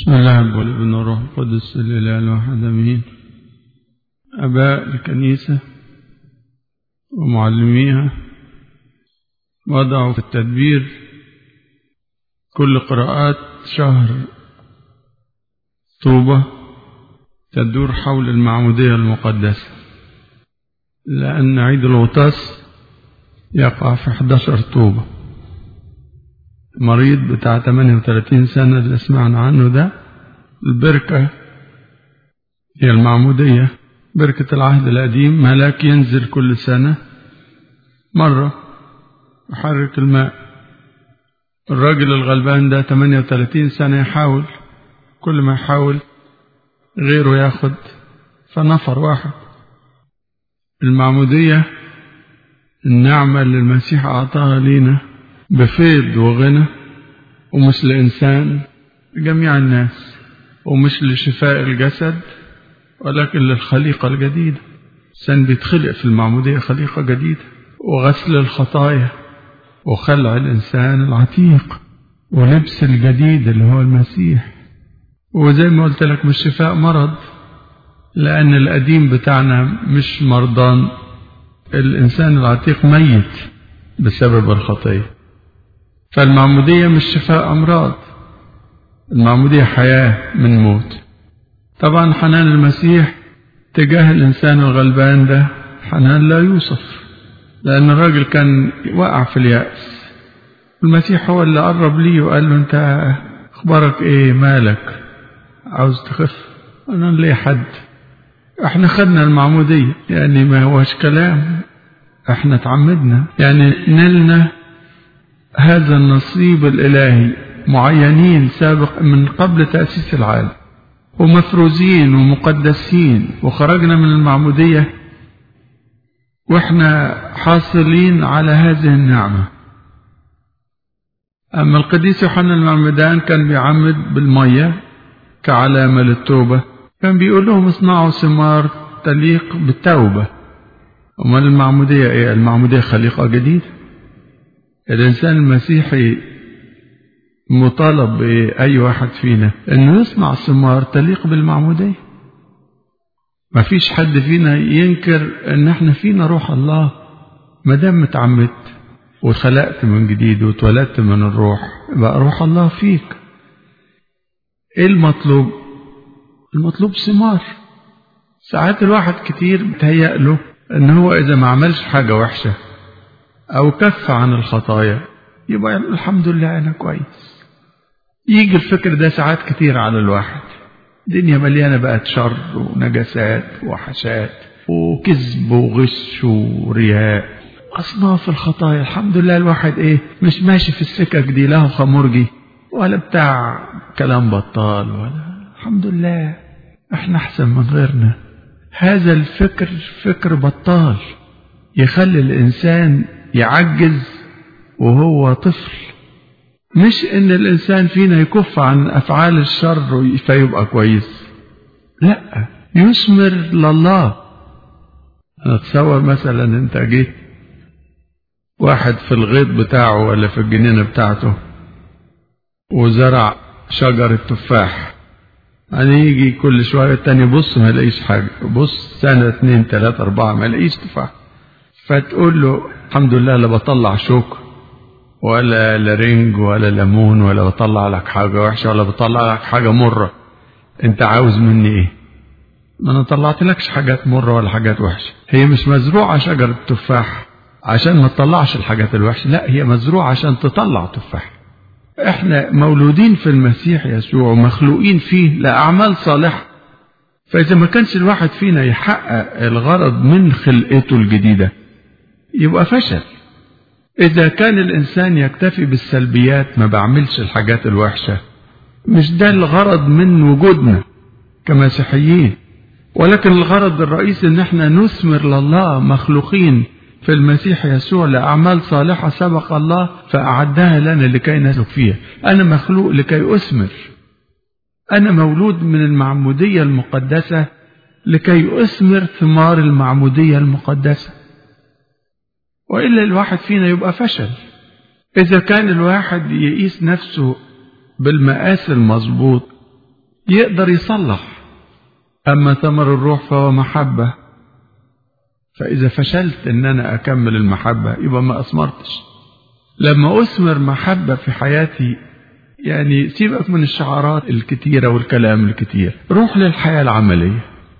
بسم الله والابن والروح القدس الإله الواحد أمين أباء الكنيسة ومعلميها وضعوا في التدبير كل قراءات شهر طوبة تدور حول المعمودية المقدسة لأن عيد الغطاس يقع في 11 طوبة مريض بتاع 38 سنة اللي سمعنا عنه ده البركة هي المعمودية بركة العهد القديم ملاك ينزل كل سنة مرة يحرك الماء الراجل الغلبان ده 38 سنة يحاول كل ما يحاول غيره ياخد فنفر واحد المعمودية النعمة اللي المسيح أعطاها لينا بفيض وغنى ومش لإنسان جميع الناس ومش لشفاء الجسد ولكن للخليقة الجديدة الإنسان بيتخلق في المعمودية خليقة جديدة وغسل الخطايا وخلع الإنسان العتيق ولبس الجديد اللي هو المسيح وزي ما قلت لك مش شفاء مرض لأن القديم بتاعنا مش مرضان الإنسان العتيق ميت بسبب الخطية فالمعمودية مش شفاء أمراض المعمودية حياة من موت طبعا حنان المسيح تجاه الإنسان الغلبان ده حنان لا يوصف لأن الراجل كان وقع في اليأس المسيح هو اللي قرب ليه وقال له أنت أخبارك إيه مالك عاوز تخف أنا ليه حد احنا خدنا المعمودية يعني ما هوش كلام احنا تعمدنا يعني نلنا هذا النصيب الإلهي معينين سابق من قبل تأسيس العالم ومفروزين ومقدسين وخرجنا من المعمودية واحنا حاصلين على هذه النعمة أما القديس يوحنا المعمدان كان بيعمد بالمية كعلامة للتوبة كان بيقول لهم اصنعوا ثمار تليق بالتوبة أمال المعمودية إيه؟ المعمودية خليقة جديدة الإنسان المسيحي مطالب بأي واحد فينا إنه يصنع ثمار تليق بالمعمودية ما فيش حد فينا ينكر إن إحنا فينا روح الله ما دام متعمدت واتخلقت من جديد واتولدت من الروح بقى روح الله فيك إيه المطلوب؟ المطلوب ثمار ساعات الواحد كتير بتهيأ له إن هو إذا ما عملش حاجة وحشة أو كف عن الخطايا يبقى يقول الحمد لله أنا كويس يجي الفكر ده ساعات كتير على الواحد الدنيا مليانة بقت شر ونجاسات وحشات وكذب وغش ورياء أصناف الخطايا الحمد لله الواحد إيه مش ماشي في السكك دي لا خمرجي ولا بتاع كلام بطال ولا الحمد لله احنا أحسن من غيرنا هذا الفكر فكر بطال يخلي الإنسان يعجز وهو طفل مش ان الانسان فينا يكف عن افعال الشر فيبقى كويس لا يثمر لله اتصور مثلا انت جيت واحد في الغيط بتاعه ولا في الجنينه بتاعته وزرع شجرة تفاح يعني يجي كل شوية تاني بص ما يلاقيش حاجة بص سنة اتنين تلاتة أربعة ما يلاقيش تفاح فتقول له الحمد لله لا بطلع شوك ولا لرنج ولا ليمون ولا بطلع لك حاجة وحشة ولا بطلع لك حاجة مرة انت عاوز مني ايه ما انا طلعت لكش حاجات مرة ولا حاجات وحشة هي مش مزروعة شجرة تفاح عشان ما تطلعش الحاجات الوحشة لا هي مزروعة عشان تطلع تفاح احنا مولودين في المسيح يسوع ومخلوقين فيه لأعمال صالحة فإذا ما كانش الواحد فينا يحقق الغرض من خلقته الجديدة يبقى فشل إذا كان الإنسان يكتفي بالسلبيات ما بعملش الحاجات الوحشة مش ده الغرض من وجودنا كمسيحيين ولكن الغرض الرئيسي ان احنا نثمر لله مخلوقين في المسيح يسوع لأعمال صالحة سبق الله فأعدها لنا لكي نسلك فيها أنا مخلوق لكي أثمر أنا مولود من المعمودية المقدسة لكي أثمر ثمار المعمودية المقدسة وإلا الواحد فينا يبقى فشل إذا كان الواحد يقيس نفسه بالمقاس المظبوط يقدر يصلح أما ثمر الروح فهو محبة فإذا فشلت إن أنا أكمل المحبة يبقى ما أثمرتش لما أثمر محبة في حياتي يعني سيبك من الشعارات الكتيرة والكلام الكتير روح للحياة العملية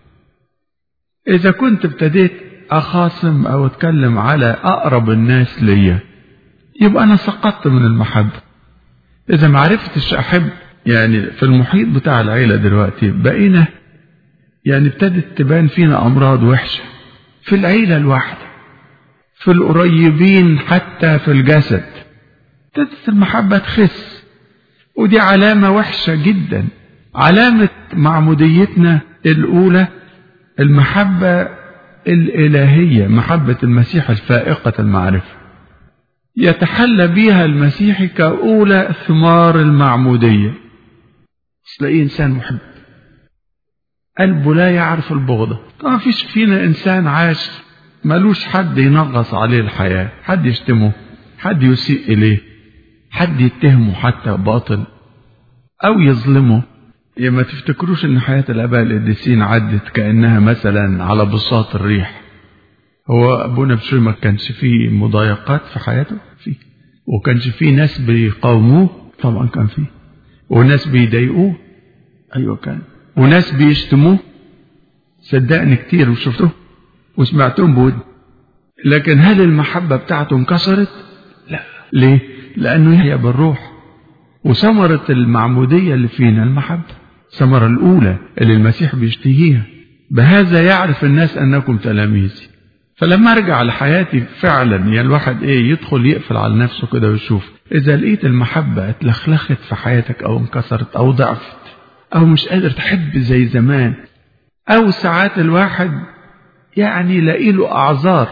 إذا كنت ابتديت أخاصم أو أتكلم على أقرب الناس ليا يبقى أنا سقطت من المحبة إذا ما عرفتش أحب يعني في المحيط بتاع العيلة دلوقتي بقينا يعني ابتدت تبان فينا أمراض وحشة في العيلة الواحدة في القريبين حتى في الجسد ابتدت المحبة تخس ودي علامة وحشة جدا علامة معموديتنا الأولى المحبة الإلهية محبة المسيح الفائقة المعرفة يتحلى بها المسيح كأولى ثمار المعمودية تلاقيه إنسان محب قلبه لا يعرف البغضة ما فيش فينا إنسان عاش ملوش حد ينغص عليه الحياة حد يشتمه حد يسيء إليه حد يتهمه حتى باطل أو يظلمه يا ما تفتكروش ان حياة الاباء القديسين عدت كأنها مثلا على بساط الريح هو ابونا بشوي ما كانش فيه مضايقات في حياته فيه وكانش فيه ناس بيقاوموه طبعا كان فيه وناس بيضايقوه ايوه كان وناس بيشتموه صدقني كتير وشفته وسمعتهم بود لكن هل المحبة بتاعته انكسرت لا ليه لانه يحيى بالروح وثمرة المعمودية اللي فينا المحبة الثمرة الأولى اللي المسيح بيشتهيها بهذا يعرف الناس أنكم تلاميذي فلما أرجع لحياتي فعلا يعني الواحد إيه يدخل يقفل على نفسه كده ويشوف إذا لقيت المحبة اتلخلخت في حياتك أو انكسرت أو ضعفت أو مش قادر تحب زي زمان أو ساعات الواحد يعني لاقي له أعذار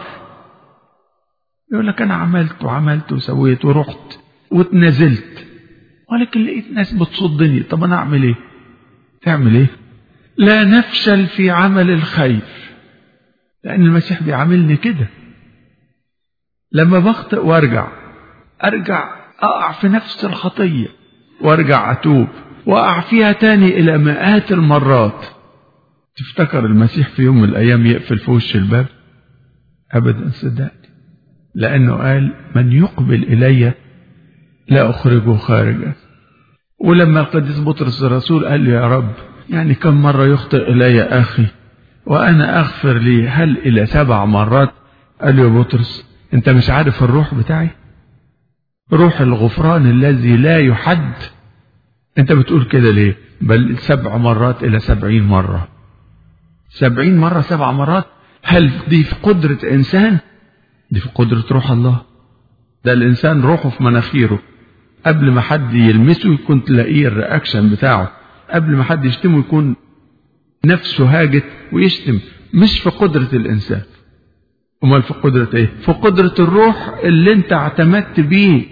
يقول لك أنا عملت وعملت وسويت ورحت واتنازلت ولكن لقيت ناس بتصدني طب أنا أعمل إيه؟ تعمل إيه؟ لا نفشل في عمل الخير لأن المسيح بيعاملني كده لما بخطئ وارجع أرجع أقع في نفس الخطية وارجع أتوب وأقع فيها تاني إلى مئات المرات تفتكر المسيح في يوم من الأيام يقفل في وش الباب أبدا صدقني لأنه قال من يقبل إلي لا أخرجه خارجا ولما القديس بطرس الرسول قال له يا رب يعني كم مرة يخطئ إلي أخي وأنا أغفر لي هل إلى سبع مرات قال له يا بطرس أنت مش عارف الروح بتاعي روح الغفران الذي لا يحد أنت بتقول كده ليه بل سبع مرات إلى سبعين مرة سبعين مرة سبع مرات هل دي في قدرة إنسان دي في قدرة روح الله ده الإنسان روحه في مناخيره قبل ما حد يلمسه يكون تلاقيه الرياكشن بتاعه قبل ما حد يشتمه يكون نفسه هاجت ويشتم مش في قدرة الإنسان أمال في قدرة إيه؟ في قدرة الروح اللي أنت اعتمدت بيه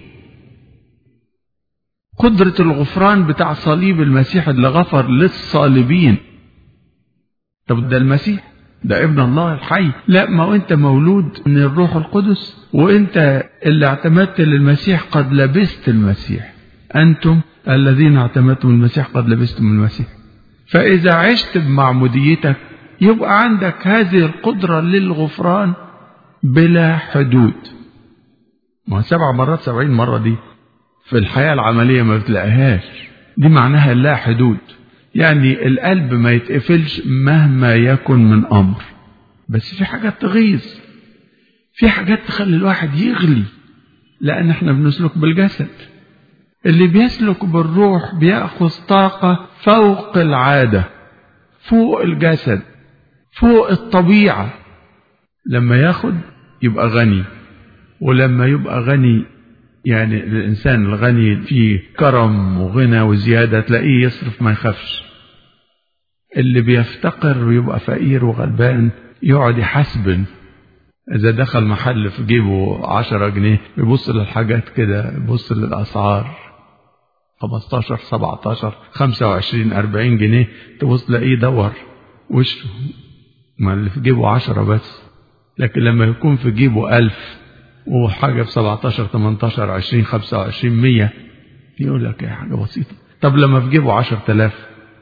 قدرة الغفران بتاع صليب المسيح اللي غفر للصالبين طب ده المسيح ده ابن الله الحي لا ما هو انت مولود من الروح القدس وانت اللي اعتمدت للمسيح قد لبست المسيح انتم الذين اعتمدتم المسيح قد لبستم المسيح فاذا عشت بمعموديتك يبقى عندك هذه القدرة للغفران بلا حدود ما سبع مرات سبعين مرة دي في الحياة العملية ما بتلاقيهاش دي معناها لا حدود يعني القلب ما يتقفلش مهما يكن من أمر بس في حاجات تغيظ في حاجات تخلي الواحد يغلي لأن احنا بنسلك بالجسد اللي بيسلك بالروح بيأخذ طاقة فوق العادة فوق الجسد فوق الطبيعة لما ياخد يبقى غني ولما يبقى غني يعني الإنسان الغني فيه كرم وغنى وزيادة تلاقيه يصرف ما يخافش اللي بيفتقر ويبقى فقير وغلبان يقعد يحسبن إذا دخل محل في جيبه عشرة جنيه يبص للحاجات كده يبص للأسعار 15 17 25 40 جنيه تبص تلاقيه دور وشه ما اللي في جيبه عشرة بس لكن لما يكون في جيبه ألف وحاجة ب 17 18 20 25 100 يقول لك ايه حاجة بسيطة طب لما في جيبه 10000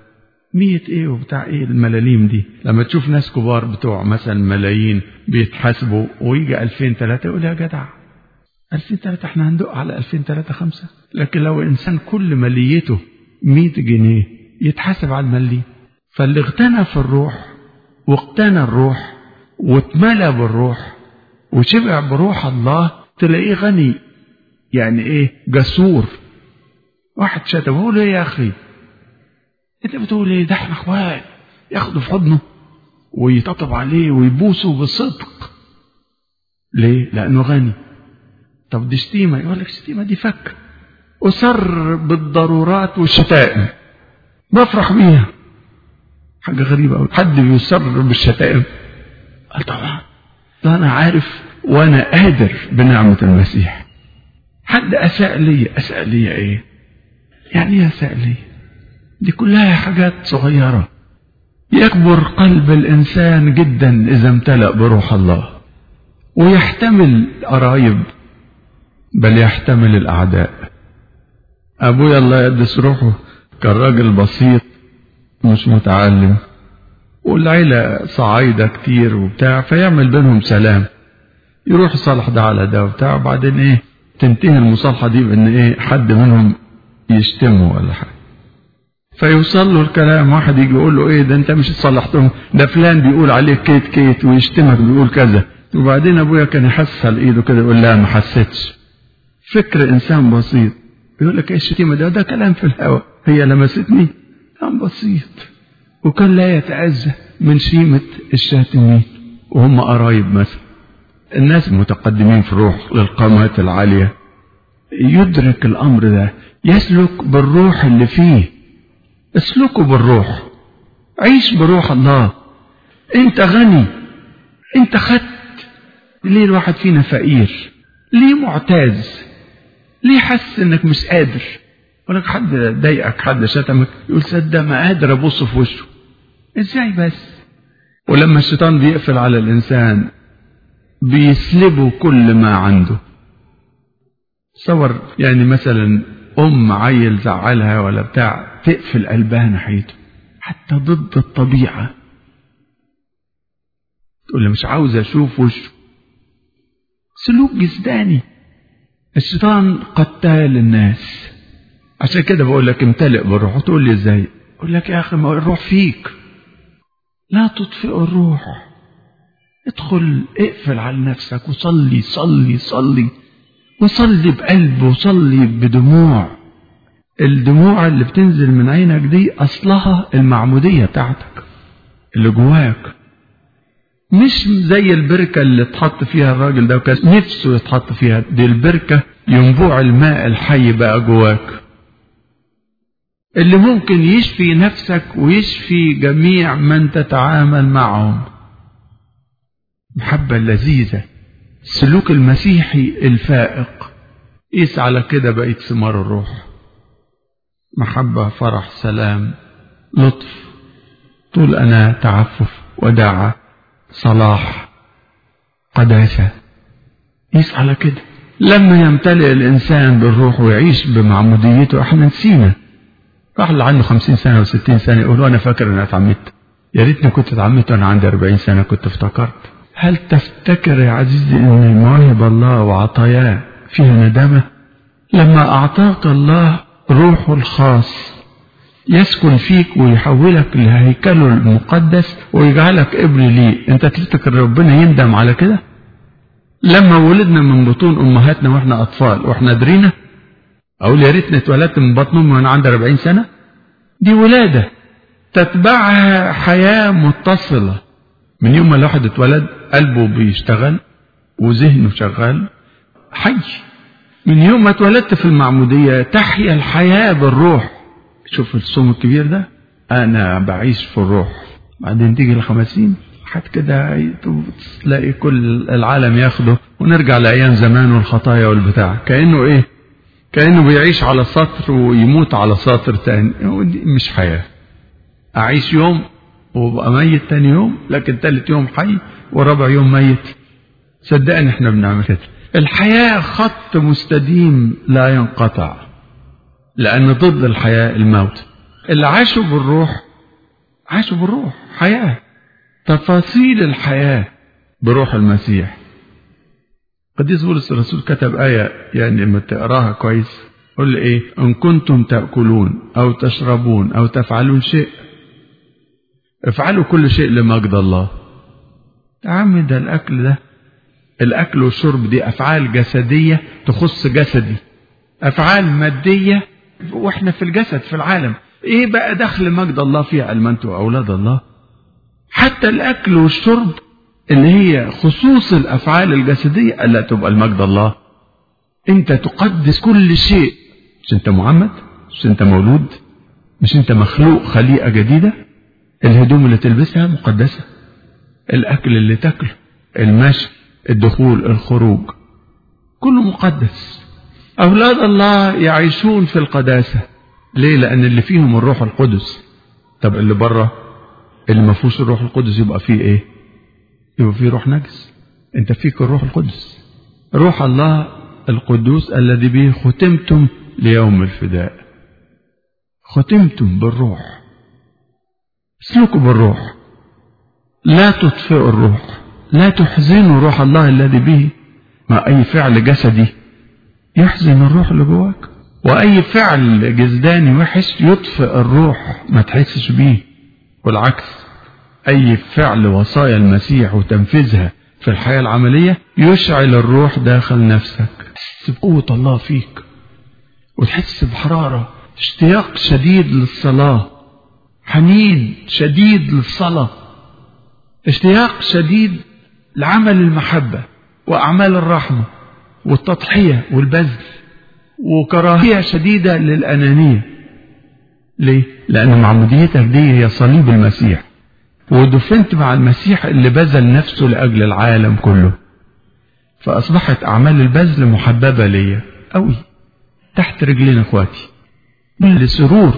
مية ايه وبتاع ايه الملاليم دي لما تشوف ناس كبار بتوع مثلا ملايين بيتحاسبوا ويجي 2000 3 يقول يا جدع 2000 3 احنا هندق على 2000 3 5 لكن لو انسان كل ماليته 100 جنيه يتحاسب على الملي فاللي اغتنى في الروح واقتنى الروح واتملى بالروح وشبع بروح الله تلاقيه غني يعني ايه جسور واحد شتم هو ليه يا اخي انت بتقول ايه ده احنا اخوات ياخده في حضنه ويطبطب عليه ويبوسه بصدق ليه لانه غني طب دي شتيمه يقول لك شتيمه دي فك اسر بالضرورات والشتائم بفرح بيها حاجه غريبه قوي حد بيسر بالشتائم قال طبعا ده انا عارف وانا قادر بنعمه المسيح حد اساء لي اساء لي ايه يعني ايه اساء لي دي كلها حاجات صغيره يكبر قلب الانسان جدا اذا امتلا بروح الله ويحتمل قرايب بل يحتمل الاعداء ابويا الله يقدس روحه كان راجل بسيط مش متعلم والعيلة صعايدة كتير وبتاع فيعمل بينهم سلام يروح يصالح ده على ده وبتاع وبعدين ايه تنتهي المصالحة دي بان ايه حد منهم يشتمه ولا حاجة فيوصل له الكلام واحد يجي يقول له ايه ده انت مش صلحتهم ده فلان بيقول عليك كيت كيت ويشتمك بيقول كذا وبعدين ابويا كان يحس على ايده كده يقول لا ما حسيتش فكر انسان بسيط يقول لك ايه الشتيمه ده ده كلام في الهواء هي لمستني كلام بسيط وكان لا يتأذى من شيمة الشاتمين وهم قرايب مثلا الناس المتقدمين في الروح للقامات العالية يدرك الأمر ده يسلك بالروح اللي فيه اسلكوا بالروح عيش بروح الله انت غني انت خدت ليه الواحد فينا فقير ليه معتاز ليه حاسس انك مش قادر ولك حد ضايقك حد شتمك يقول صدق ما قادر ابص في وشه ازاي بس ولما الشيطان بيقفل على الانسان بيسلبه كل ما عنده تصور يعني مثلا ام عيل زعلها ولا بتاع تقفل قلبها ناحيته حتى ضد الطبيعه تقول مش عاوز اشوف وشه سلوك جسداني الشيطان قتال الناس عشان كده بقول لك امتلئ بالروح تقول لي ازاي اقول لك يا اخي ما الروح فيك لا تطفئ الروح ادخل اقفل على نفسك وصلي صلي صلي وصلي بقلب وصلي بدموع الدموع اللي بتنزل من عينك دي اصلها المعمودية بتاعتك اللي جواك مش زي البركة اللي اتحط فيها الراجل ده وكان نفسه يتحط فيها دي البركة ينبوع الماء الحي بقى جواك اللي ممكن يشفي نفسك ويشفي جميع من تتعامل معهم محبة لذيذة السلوك المسيحي الفائق قيس على كده بقيت ثمار الروح محبة فرح سلام لطف طول أنا تعفف وداعة صلاح قداسة قيس على كده لما يمتلئ الإنسان بالروح ويعيش بمعموديته احنا نسينا راح اللي عنده خمسين سنة وستين سنة يقول أنا فاكر أنا اتعمدت يا ريتني كنت اتعمدت وأنا عندي أربعين سنة كنت افتكرت هل تفتكر يا عزيزي أن مواهب الله وعطاياه فيها ندامة لما أعطاك الله روحه الخاص يسكن فيك ويحولك لهيكله المقدس ويجعلك ابن ليه انت تفتكر ربنا يندم على كده لما ولدنا من بطون امهاتنا واحنا اطفال واحنا درينا اقول يا ريتني اتولدت من بطن امي وانا عندي 40 سنه دي ولاده تتبعها حياه متصله من يوم ما الواحد اتولد قلبه بيشتغل وذهنه شغال حي من يوم ما اتولدت في المعموديه تحيا الحياه بالروح شوف الصوم الكبير ده انا بعيش في الروح بعدين تيجي الخمسين حد كده تلاقي كل العالم ياخده ونرجع لايام زمان والخطايا والبتاع كانه ايه كانه بيعيش على سطر ويموت على سطر تاني مش حياه اعيش يوم وابقى ميت تاني يوم لكن تالت يوم حي ورابع يوم ميت صدقني احنا بنعمل كده الحياه خط مستديم لا ينقطع لأن ضد الحياة الموت اللي عاشوا بالروح عاشوا بالروح حياة تفاصيل الحياة بروح المسيح قديس بولس الرسول كتب آية يعني لما تقراها كويس قل إيه إن كنتم تأكلون أو تشربون أو تفعلون شيء افعلوا كل شيء لمجد الله يا عم ده الأكل ده الأكل والشرب دي أفعال جسدية تخص جسدي أفعال مادية وإحنا في الجسد في العالم إيه بقى دخل مجد الله فيها علم أنتوا أولاد الله حتى الأكل والشرب اللي هي خصوص الأفعال الجسدية ألا تبقى المجد الله أنت تقدس كل شيء مش أنت معمد مش أنت مولود مش أنت مخلوق خليقة جديدة الهدوم اللي تلبسها مقدسة الأكل اللي تاكله المشي الدخول الخروج كله مقدس أولاد الله يعيشون في القداسة ليه لأن اللي فيهم الروح القدس طب اللي بره اللي ما فيهوش الروح القدس يبقى فيه ايه يبقى فيه روح نجس انت فيك الروح القدس روح الله القدوس الذي به ختمتم ليوم الفداء ختمتم بالروح اسلكوا بالروح لا تطفئوا الروح لا تحزنوا روح الله الذي به ما أي فعل جسدي يحزن الروح اللي جواك وأي فعل جسداني وحش يطفئ الروح ما تحسش بيه والعكس أي فعل وصايا المسيح وتنفيذها في الحياة العملية يشعل الروح داخل نفسك تحس بقوة الله فيك وتحس بحرارة اشتياق شديد للصلاة حنين شديد للصلاة اشتياق شديد لعمل المحبة وأعمال الرحمة والتضحية والبذل وكراهية شديدة للأنانية ليه؟ لأن معموديتك دي هي صليب المسيح ودفنت مع المسيح اللي بذل نفسه لأجل العالم كله فأصبحت أعمال البذل محببة ليا أوي تحت رجلين إخواتي لسرور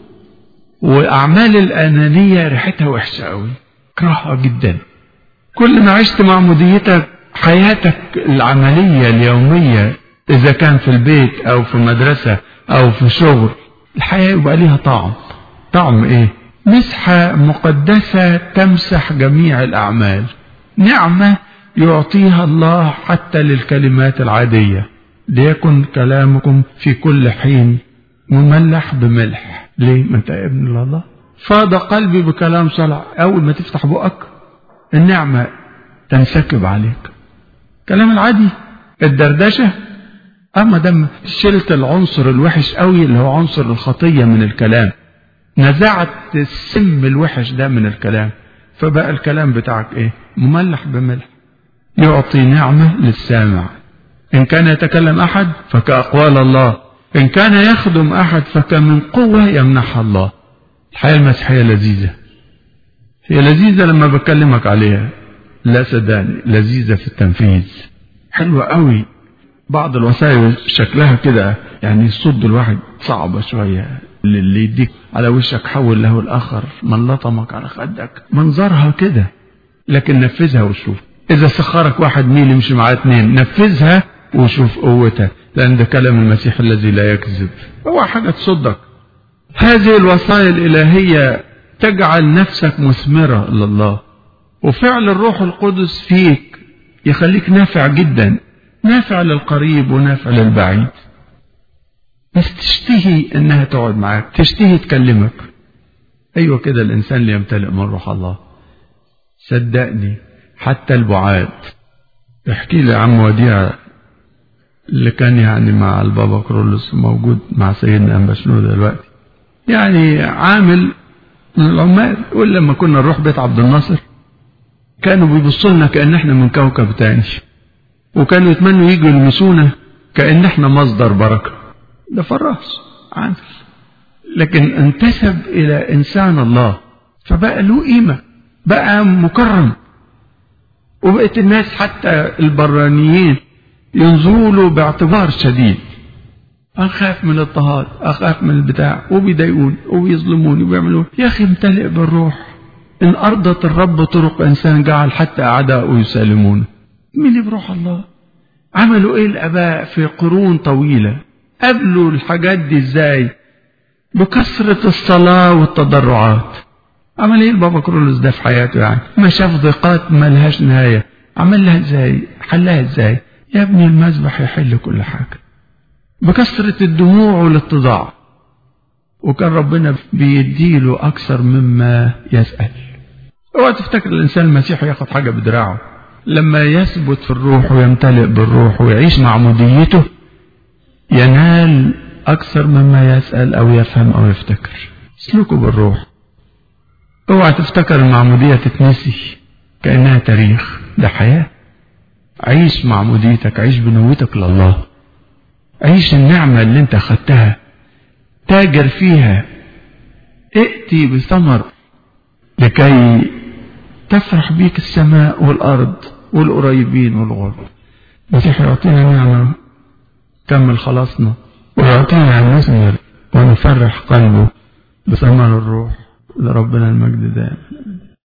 وأعمال الأنانية ريحتها وحشة أوي كرهها جدا كل ما عشت معموديتك حياتك العملية اليومية إذا كان في البيت أو في مدرسة أو في شغل الحياة يبقى ليها طعم طعم إيه؟ مسحة مقدسة تمسح جميع الأعمال نعمة يعطيها الله حتى للكلمات العادية ليكن كلامكم في كل حين مملح بملح ليه ما انت ابن الله فاض قلبي بكلام صلع اول ما تفتح بقك النعمة تنسكب عليك كلام العادي الدردشة اما دم شلت العنصر الوحش قوي اللي هو عنصر الخطية من الكلام نزعت السم الوحش ده من الكلام فبقى الكلام بتاعك ايه مملح بملح يعطي نعمة للسامع إن كان يتكلم أحد فكأقوال الله إن كان يخدم أحد فكمن قوة يمنحها الله الحياة المسيحية لذيذة هي لذيذة لما بكلمك عليها لا صدقني لذيذة في التنفيذ حلوة قوي بعض الوسائل شكلها كده يعني صد الواحد صعبة شوية اللي يديك على وشك حول له الآخر من لطمك على خدك منظرها كده لكن نفذها وشوف إذا سخرك واحد ميل يمشي معاه اتنين نفذها وشوف قوتها لأن ده كلام المسيح الذي لا يكذب هو حاجة تصدك هذه الوصايا الإلهية تجعل نفسك مثمرة لله وفعل الروح القدس فيك يخليك نافع جدا نافع للقريب ونافع للبعيد بس تشتهي انها تقعد معاك تشتهي تكلمك ايوه كده الانسان اللي يمتلئ من روح الله صدقني حتى البعاد احكي لي عم وديع اللي كان يعني مع البابا كرولوس موجود مع سيدنا أنبا دلوقتي يعني عامل من العمال يقول لما كنا نروح بيت عبد الناصر كانوا بيبصوا لنا كأن احنا من كوكب تاني وكانوا يتمنوا يجوا يلمسونا كأن احنا مصدر بركة ده فراس عامل لكن انتسب إلى إنسان الله فبقى له قيمة بقى مكرم وبقت الناس حتى البرانيين ينظروا له باعتبار شديد أخاف من الاضطهاد أخاف من البتاع وبيضايقوني وبيظلموني وبيعملوا يا أخي امتلئ بالروح إن أرضت الرب طرق إنسان جعل حتى أعداؤه يسالمون مين بروح الله عملوا إيه الآباء في قرون طويلة قبلوا الحاجات دي إزاي بكثرة الصلاة والتضرعات عمل ايه البابا كرولوس ده في حياته يعني ما شاف ضيقات ما لهاش نهاية عمل لها ازاي حلها ازاي يا ابني المذبح يحل كل حاجة بكثرة الدموع والاتضاع وكان ربنا بيديله أكثر مما يسأل اوعى تفتكر الإنسان المسيحي ياخد حاجة بدراعه لما يثبت في الروح ويمتلئ بالروح ويعيش مع مديته ينال أكثر مما يسأل أو يفهم أو يفتكر سلوكه بالروح اوعى تفتكر المعمودية تتنسي كأنها تاريخ ده حياة عيش معموديتك عيش بنوتك لله عيش النعمة اللي انت خدتها تاجر فيها ائتي بثمر لكي تفرح بيك السماء والأرض والقريبين والغرب المسيح يعطينا نعمة كمل خلاصنا ويعطينا أن نثمر ونفرح قلبه بثمر الروح لربنا المجد دائم